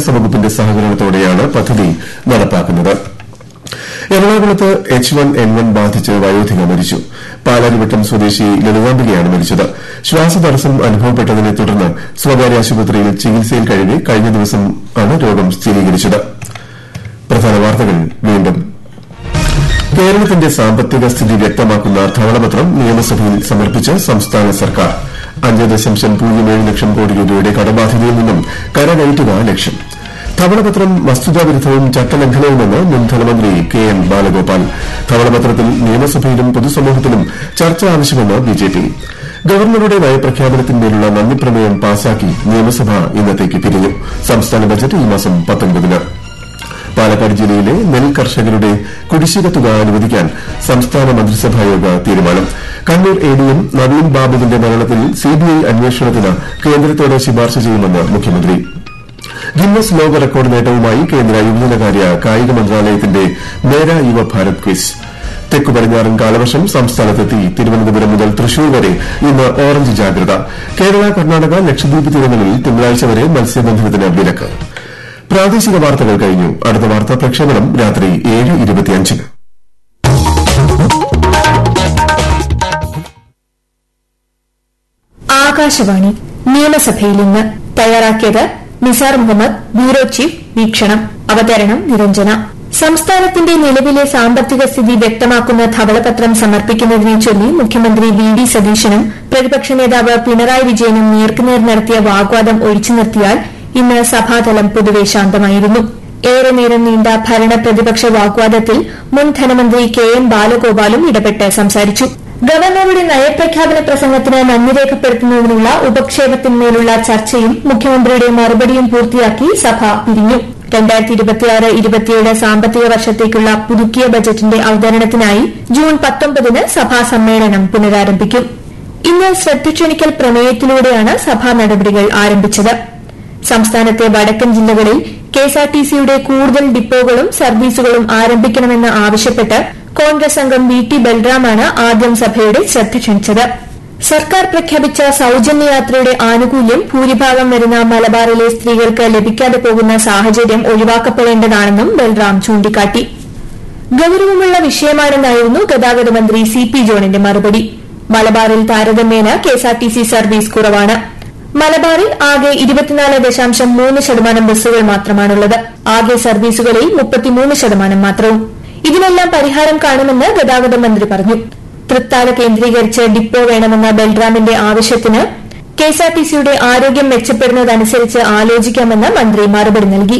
വിദ്യാഭ്യാസ വകുപ്പിന്റെ സഹകരണത്തോടെയാണ് പദ്ധതി നടപ്പാക്കുന്നത് എറണാകുളത്ത് എച്ച് വൺ എൻ വൺ ബാധിച്ച് വയോധിക മരിച്ചു പാലാരിവട്ടം സ്വദേശി ലളിതാംബികയാണ് മരിച്ചത് ശ്വാസതടസ്സം അനുഭവപ്പെട്ടതിനെ തുടർന്ന് സ്വകാര്യ ആശുപത്രിയിൽ ചികിത്സയിൽ കഴിവെ കഴിഞ്ഞ ദിവസമാണ് രോഗം സ്ഥിരീകരിച്ചത് പ്രധാന വാർത്തകൾ വീണ്ടും കേരളത്തിന്റെ സാമ്പത്തിക സ്ഥിതി വ്യക്തമാക്കുന്ന ധവളപത്രം നിയമസഭയിൽ സമർപ്പിച്ച് സംസ്ഥാന സർക്കാർ അഞ്ച് ദശാംശം പൂജ്യം ഏഴ് ലക്ഷം കോടി രൂപയുടെ കടബാധ്യതയിൽ നിന്നും കരകയറ്റുക ലക്ഷ്യം ധവളപത്രം വസ്തുതാവിരുദ്ധവും ചട്ടലംഘനവുമെന്ന് മുൻ ധനമന്ത്രി കെ എം ബാലഗോപാൽ ധവളപത്രത്തിൽ നിയമസഭയിലും പൊതുസമൂഹത്തിലും ചർച്ച ആവശ്യമെന്ന് ബിജെപി ഗവർണറുടെ നയപ്രഖ്യാപനത്തിന്മേലുള്ള നന്ദിപ്രമേയം പാസാക്കി നിയമസഭ ഇന്നത്തേക്ക് പിരിഞ്ഞു സംസ്ഥാന ബജറ്റ് ഈ മാസം പത്തൊൻപതിന് പാലക്കാട് ജില്ലയിലെ നെൽ കർഷകരുടെ കുടിശ്ശിക തുക അനുവദിക്കാൻ സംസ്ഥാന മന്ത്രിസഭായോഗ തീരുമാനം കണ്ണൂർ എഡിഎം നവീൻ ബാബുവിന്റെ മരണത്തിൽ സിബിഐ അന്വേഷണത്തിന് കേന്ദ്രത്തോട് ശുപാർശ ചെയ്യുമെന്ന് മുഖ്യമന്ത്രി ഗിന്നസ് ലോക റെക്കോർഡ് നേട്ടവുമായി കേന്ദ്ര യുവജനകാര്യ കായിക മന്ത്രാലയത്തിന്റെ മേരാ യുവ ഭാരത് ക്വിസ് തെക്കു പടിഞ്ഞാറൻ കാലവർഷം സംസ്ഥാനത്തെത്തി തിരുവനന്തപുരം മുതൽ തൃശൂർ വരെ ഇന്ന് ഓറഞ്ച് ജാഗ്രത കേരള കർണാടക ലക്ഷദ്വീപ് തീരങ്ങളിൽ തിങ്കളാഴ്ച വരെ മത്സ്യബന്ധനത്തിന് വിലക്ക് പ്രാദേശിക വാർത്തകൾ കഴിഞ്ഞു അടുത്ത വാർത്താ പ്രക്ഷേപണം രാത്രി ഏഴ് ഇരുപത്തിയഞ്ചിന് ആകാശവാണി നിയമസഭയിൽ ഇന്ന് തയ്യാറാക്കിയത് നിസാർ മുഹമ്മദ് ബ്യൂറോ ചീഫ് വീക്ഷണം അവതരണം നിരഞ്ജന സംസ്ഥാനത്തിന്റെ നിലവിലെ സാമ്പത്തിക സ്ഥിതി വ്യക്തമാക്കുന്ന ധവളപത്രം സമർപ്പിക്കുന്നതിനെ ചൊല്ലി മുഖ്യമന്ത്രി വി ഡി സതീശനും പ്രതിപക്ഷ നേതാവ് പിണറായി വിജയനും നേർക്കുനേർ നടത്തിയ വാഗ്വാദം ഒഴിച്ചു നിർത്തിയാൽ ഇന്ന് സഭാതലം പൊതുവെ ശാന്തമായിരുന്നു ഏറെ നേരം നീണ്ട ഭരണ പ്രതിപക്ഷ വാഗ്വാദത്തിൽ മുൻ ധനമന്ത്രി കെ എം ബാലഗോപാലും ഇടപെട്ട് സംസാരിച്ചു ഗവർണറുടെ നയപ്രഖ്യാപന പ്രസംഗത്തിന് നന്ദി രേഖപ്പെടുത്തുന്നതിനുള്ള ഉപക്ഷേപത്തിന്മേലുള്ള ചർച്ചയും മുഖ്യമന്ത്രിയുടെ മറുപടിയും പൂർത്തിയാക്കി സഭ പിരിഞ്ഞു രണ്ടായിരത്തി ഇരുപത്തിയാറ് ഇരുപത്തിയേഴ് സാമ്പത്തിക വർഷത്തേക്കുള്ള പുതുക്കിയ ബജറ്റിന്റെ അവതരണത്തിനായി ജൂൺ പത്തൊമ്പതിന് സഭാ സമ്മേളനം പുനരാരംഭിക്കും ഇന്ന് ശ്രദ്ധ ക്ഷണിക്കൽ പ്രമേയത്തിലൂടെയാണ് സഭാ നടപടികൾ ആരംഭിച്ചത് സംസ്ഥാനത്തെ വടക്കൻ ജില്ലകളിൽ കെഎസ്ആർടിസിയുടെ കൂടുതൽ ഡിപ്പോകളും സർവീസുകളും ആരംഭിക്കണമെന്ന് ആവശ്യപ്പെട്ട് കോൺഗ്രസ് അംഗം വി ടി ബൽറാമാണ് ആദ്യം സഭയുടെ ശ്രദ്ധ ക്ഷണിച്ചത് സർക്കാർ പ്രഖ്യാപിച്ച സൌജന്യയാത്രയുടെ ആനുകൂല്യം ഭൂരിഭാഗം വരുന്ന മലബാറിലെ സ്ത്രീകൾക്ക് ലഭിക്കാതെ പോകുന്ന സാഹചര്യം ഒഴിവാക്കപ്പെടേണ്ടതാണെന്നും ബൽറാം ചൂണ്ടിക്കാട്ടി ഗൌരവമുള്ള വിഷയമാണെന്നായിരുന്നു ഗതാഗത മന്ത്രി സി പി ജോണിന്റെ മറുപടി മലബാറിൽ താരതമ്യേന കെഎസ്ആർടിസി സർവീസ് കുറവാണ് മലബാറിൽ ആകെ ഇരുപത്തിനാല് ദശാംശം മൂന്ന് ശതമാനം ബസ്സുകൾ മാത്രമാണുള്ളത് ആകെ സർവീസുകളിൽ മുപ്പത്തിമൂന്ന് ശതമാനം മാത്രവും ഇതിനെല്ലാം പരിഹാരം കാണുമെന്ന് ഗതാഗത മന്ത്രി പറഞ്ഞു തൃത്താല കേന്ദ്രീകരിച്ച് ഡിപ്പോ വേണമെന്ന ബൽറാമിന്റെ ആവശ്യത്തിന് കെഎസ്ആർടിസിയുടെ ആരോഗ്യം മെച്ചപ്പെടുന്നതനുസരിച്ച് ആലോചിക്കാമെന്ന് മന്ത്രി മറുപടി നൽകി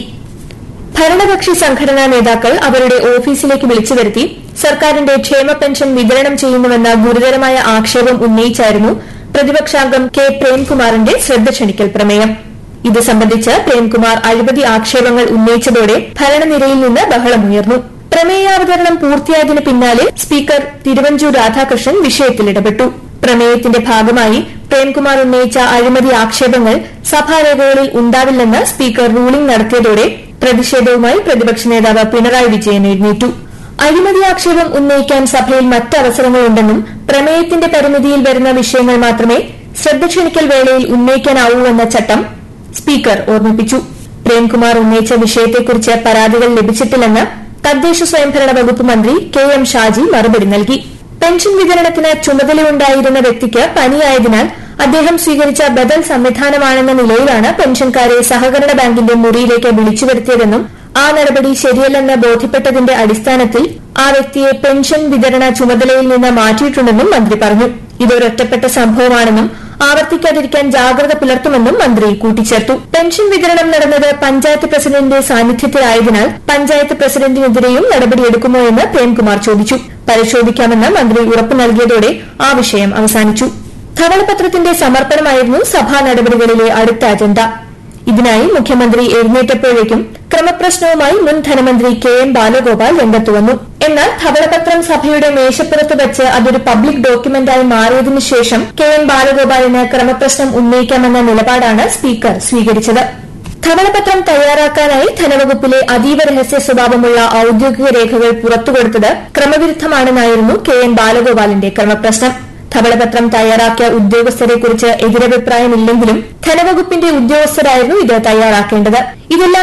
ഭരണകക്ഷി സംഘടനാ നേതാക്കൾ അവരുടെ ഓഫീസിലേക്ക് വിളിച്ചു വരുത്തി സർക്കാരിന്റെ ക്ഷേമ പെൻഷൻ വിതരണം ചെയ്യുന്നുവെന്ന ഗുരുതരമായ ആക്ഷേപം ഉന്നയിച്ചായിരുന്നു പ്രതിപക്ഷാംഗം കെ പ്രേംകുമാറിന്റെ ശ്രദ്ധ ക്ഷണിക്കൽ പ്രമേയം ഇത് സംബന്ധിച്ച് പ്രേംകുമാർ അഴിമതി ആക്ഷേപങ്ങൾ ഉന്നയിച്ചതോടെ ഭരണനിരയിൽ നിന്ന് ബഹളമുയർന്നു പ്രമേയാവതരണം പൂർത്തിയായതിനു പിന്നാലെ സ്പീക്കർ തിരുവഞ്ചൂർ രാധാകൃഷ്ണൻ വിഷയത്തിൽ ഇടപെട്ടു പ്രമേയത്തിന്റെ ഭാഗമായി പ്രേംകുമാർ ഉന്നയിച്ച അഴിമതി ആക്ഷേപങ്ങൾ സഭാരേഖകളിൽ ഉണ്ടാവില്ലെന്ന് സ്പീക്കർ റൂളിംഗ് നടത്തിയതോടെ പ്രതിഷേധവുമായി പ്രതിപക്ഷ നേതാവ് പിണറായി വിജയൻ എഴുന്നേറ്റു അഴിമതി ആക്ഷേപം ഉന്നയിക്കാൻ സഭയിൽ മറ്റ് അവസരങ്ങളുണ്ടെന്നും പ്രമേയത്തിന്റെ പരിമിതിയിൽ വരുന്ന വിഷയങ്ങൾ മാത്രമേ ശ്രദ്ധ ക്ഷണിക്കൽ വേളയിൽ ഉന്നയിക്കാനാവൂവെന്ന ചട്ടം സ്പീക്കർ ഓർമ്മിപ്പിച്ചു പ്രേംകുമാർ ഉന്നയിച്ച വിഷയത്തെക്കുറിച്ച് പരാതികൾ ലഭിച്ചിട്ടില്ലെന്ന് തദ്ദേശ സ്വയംഭരണ വകുപ്പ് മന്ത്രി കെ എം ഷാജി മറുപടി നൽകി പെൻഷൻ വിതരണത്തിന് ചുമതലയുണ്ടായിരുന്ന വ്യക്തിക്ക് പനിയായതിനാൽ അദ്ദേഹം സ്വീകരിച്ച ബദൽ സംവിധാനമാണെന്ന നിലയിലാണ് പെൻഷൻകാരെ സഹകരണ ബാങ്കിന്റെ മുറിയിലേക്ക് വിളിച്ചു വരുത്തിയതെന്നും ആ നടപടി ശരിയല്ലെന്ന് ബോധ്യപ്പെട്ടതിന്റെ അടിസ്ഥാനത്തിൽ ആ വ്യക്തിയെ പെൻഷൻ വിതരണ ചുമതലയിൽ നിന്ന് മാറ്റിയിട്ടുണ്ടെന്നും മന്ത്രി പറഞ്ഞു ഇതൊരൊറ്റപ്പെട്ട സംഭവമാണെന്നും ആവർത്തിക്കാതിരിക്കാൻ ജാഗ്രത പുലർത്തുമെന്നും മന്ത്രി കൂട്ടിച്ചേർത്തു പെൻഷൻ വിതരണം നടന്നത് പഞ്ചായത്ത് പ്രസിഡന്റിന്റെ സാന്നിധ്യത്തിലായതിനാൽ പഞ്ചായത്ത് പ്രസിഡന്റിനെതിരെയും നടപടിയെടുക്കുമോ എന്ന് പ്രേംകുമാർ ചോദിച്ചു പരിശോധിക്കാമെന്ന് മന്ത്രി ഉറപ്പു നൽകിയതോടെ ആ വിഷയം അവസാനിച്ചു ധവളപത്രത്തിന്റെ സമർപ്പണമായിരുന്നു സഭാ നടപടികളിലെ അടുത്ത അജണ്ട ഇതിനായി മുഖ്യമന്ത്രി എഴുന്നേറ്റപ്പോഴേക്കും ക്രമപ്രശ്നവുമായി മുൻ ധനമന്ത്രി കെ എം ബാലഗോപാൽ രംഗത്തു വന്നു എന്നാൽ ധവളപത്രം സഭയുടെ മേശപ്പുറത്ത് വെച്ച് അതൊരു പബ്ലിക് ഡോക്യുമെന്റായി മാറിയതിനു ശേഷം കെ എം ബാലഗോപാലിന് ക്രമപ്രശ്നം ഉന്നയിക്കാമെന്ന നിലപാടാണ് സ്പീക്കർ സ്വീകരിച്ചത് ധവളപത്രം തയ്യാറാക്കാനായി ധനവകുപ്പിലെ അതീവ രഹസ്യ സ്വഭാവമുള്ള ഔദ്യോഗിക രേഖകൾ പുറത്തുകൊടുത്തത് ക്രമവിരുദ്ധമാണെന്നായിരുന്നു കെ എൻ ബാലഗോപാലിന്റെ ക്രമപ്രശ്നം ധവളപത്രം തയ്യാറാക്കിയ ഉദ്യോഗസ്ഥരെക്കുറിച്ച് എതിരഭിപ്രായമില്ലെങ്കിലും ധനവകുപ്പിന്റെ ഉദ്യോഗസ്ഥരായിരുന്നു ഇത് തയ്യാറാക്കേണ്ടത് ഇതെല്ലാം